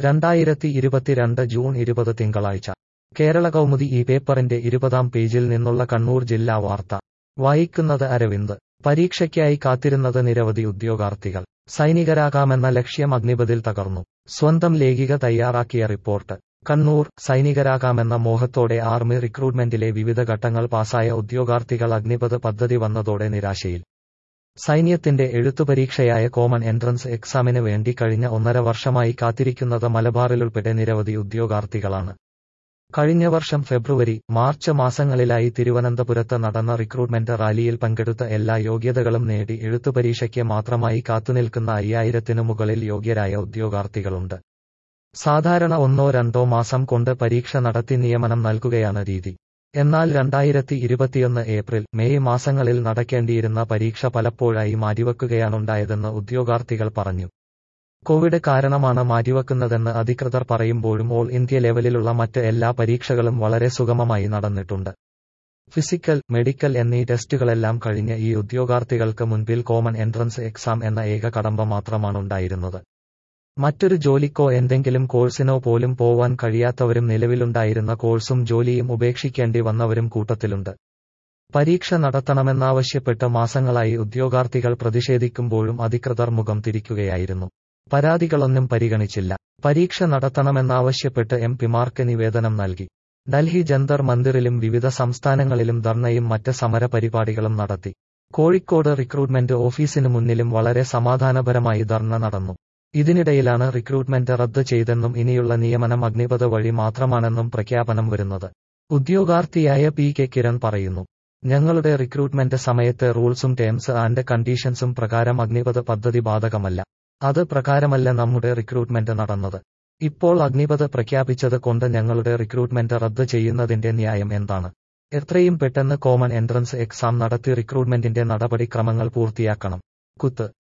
രണ്ടായിരത്തി ഇരുപത്തിരണ്ട് ജൂൺ ഇരുപത് തിങ്കളാഴ്ച കേരള കൗമുദി ഈ പേപ്പറിന്റെ ഇരുപതാം പേജിൽ നിന്നുള്ള കണ്ണൂർ ജില്ലാ വാർത്ത വായിക്കുന്നത് അരവിന്ദ് പരീക്ഷയ്ക്കായി കാത്തിരുന്നത് നിരവധി ഉദ്യോഗാർത്ഥികൾ സൈനികരാകാമെന്ന ലക്ഷ്യം അഗ്നിപതിൽ തകർന്നു സ്വന്തം ലേഖിക തയ്യാറാക്കിയ റിപ്പോർട്ട് കണ്ണൂർ സൈനികരാകാമെന്ന മോഹത്തോടെ ആർമി റിക്രൂട്ട്മെന്റിലെ വിവിധ ഘട്ടങ്ങൾ പാസായ ഉദ്യോഗാർത്ഥികൾ അഗ്നിപത് പദ്ധതി വന്നതോടെ നിരാശയിൽ സൈന്യത്തിന്റെ എഴുത്തുപരീക്ഷയായ കോമൺ എൻട്രൻസ് എക്സാമിന് വേണ്ടി കഴിഞ്ഞ ഒന്നര വർഷമായി കാത്തിരിക്കുന്നത് മലബാറിലുൾപ്പെടെ നിരവധി ഉദ്യോഗാർത്ഥികളാണ് കഴിഞ്ഞ വർഷം ഫെബ്രുവരി മാർച്ച് മാസങ്ങളിലായി തിരുവനന്തപുരത്ത് നടന്ന റിക്രൂട്ട്മെന്റ് റാലിയിൽ പങ്കെടുത്ത എല്ലാ യോഗ്യതകളും നേടി എഴുത്തുപരീക്ഷയ്ക്ക് മാത്രമായി കാത്തുനിൽക്കുന്ന അയ്യായിരത്തിനു മുകളിൽ യോഗ്യരായ ഉദ്യോഗാർത്ഥികളുണ്ട് സാധാരണ ഒന്നോ രണ്ടോ മാസം കൊണ്ട് പരീക്ഷ നടത്തി നിയമനം നൽകുകയാണ് രീതി എന്നാൽ രണ്ടായിരത്തി ഇരുപത്തിയൊന്ന് ഏപ്രിൽ മെയ് മാസങ്ങളിൽ നടക്കേണ്ടിയിരുന്ന പരീക്ഷ പലപ്പോഴായി മാറ്റിവെക്കുകയാണുണ്ടായതെന്ന് ഉദ്യോഗാർത്ഥികൾ പറഞ്ഞു കോവിഡ് കാരണമാണ് മാറ്റിവെക്കുന്നതെന്ന് അധികൃതർ പറയുമ്പോഴും ഓൾ ഇന്ത്യ ലെവലിലുള്ള മറ്റ് എല്ലാ പരീക്ഷകളും വളരെ സുഗമമായി നടന്നിട്ടുണ്ട് ഫിസിക്കൽ മെഡിക്കൽ എന്നീ ടെസ്റ്റുകളെല്ലാം കഴിഞ്ഞ ഈ ഉദ്യോഗാർത്ഥികൾക്ക് മുൻപിൽ കോമൺ എൻട്രൻസ് എക്സാം എന്ന ഏക കടമ്പ മാത്രമാണുണ്ടായിരുന്നത് മറ്റൊരു ജോലിക്കോ എന്തെങ്കിലും കോഴ്സിനോ പോലും പോവാൻ കഴിയാത്തവരും നിലവിലുണ്ടായിരുന്ന കോഴ്സും ജോലിയും ഉപേക്ഷിക്കേണ്ടി വന്നവരും കൂട്ടത്തിലുണ്ട് പരീക്ഷ നടത്തണമെന്നാവശ്യപ്പെട്ട് മാസങ്ങളായി ഉദ്യോഗാർത്ഥികൾ പ്രതിഷേധിക്കുമ്പോഴും അധികൃതർ മുഖം തിരിക്കുകയായിരുന്നു പരാതികളൊന്നും പരിഗണിച്ചില്ല പരീക്ഷ നടത്തണമെന്നാവശ്യപ്പെട്ട് എം പിമാർക്ക് നിവേദനം നൽകി ഡൽഹി ജന്തർ മന്ദിറിലും വിവിധ സംസ്ഥാനങ്ങളിലും ധർണയും മറ്റ് സമര പരിപാടികളും നടത്തി കോഴിക്കോട് റിക്രൂട്ട്മെന്റ് ഓഫീസിനു മുന്നിലും വളരെ സമാധാനപരമായി ധർണ നടന്നു ഇതിനിടയിലാണ് റിക്രൂട്ട്മെന്റ് റദ്ദ് ചെയ്തെന്നും ഇനിയുള്ള നിയമനം അഗ്നിപഥ വഴി മാത്രമാണെന്നും പ്രഖ്യാപനം വരുന്നത് ഉദ്യോഗാർത്ഥിയായ പി കെ കിരൺ പറയുന്നു ഞങ്ങളുടെ റിക്രൂട്ട്മെന്റ് സമയത്തെ റൂൾസും ടേംസ് ആൻഡ് കണ്ടീഷൻസും പ്രകാരം അഗ്നിപഥ പദ്ധതി ബാധകമല്ല അത് പ്രകാരമല്ല നമ്മുടെ റിക്രൂട്ട്മെന്റ് നടന്നത് ഇപ്പോൾ അഗ്നിപഥ പ്രഖ്യാപിച്ചത് കൊണ്ട് ഞങ്ങളുടെ റിക്രൂട്ട്മെന്റ് റദ്ദ് ചെയ്യുന്നതിന്റെ ന്യായം എന്താണ് എത്രയും പെട്ടെന്ന് കോമൺ എൻട്രൻസ് എക്സാം നടത്തി റിക്രൂട്ട്മെന്റിന്റെ നടപടിക്രമങ്ങൾ പൂർത്തിയാക്കണം കുത്ത്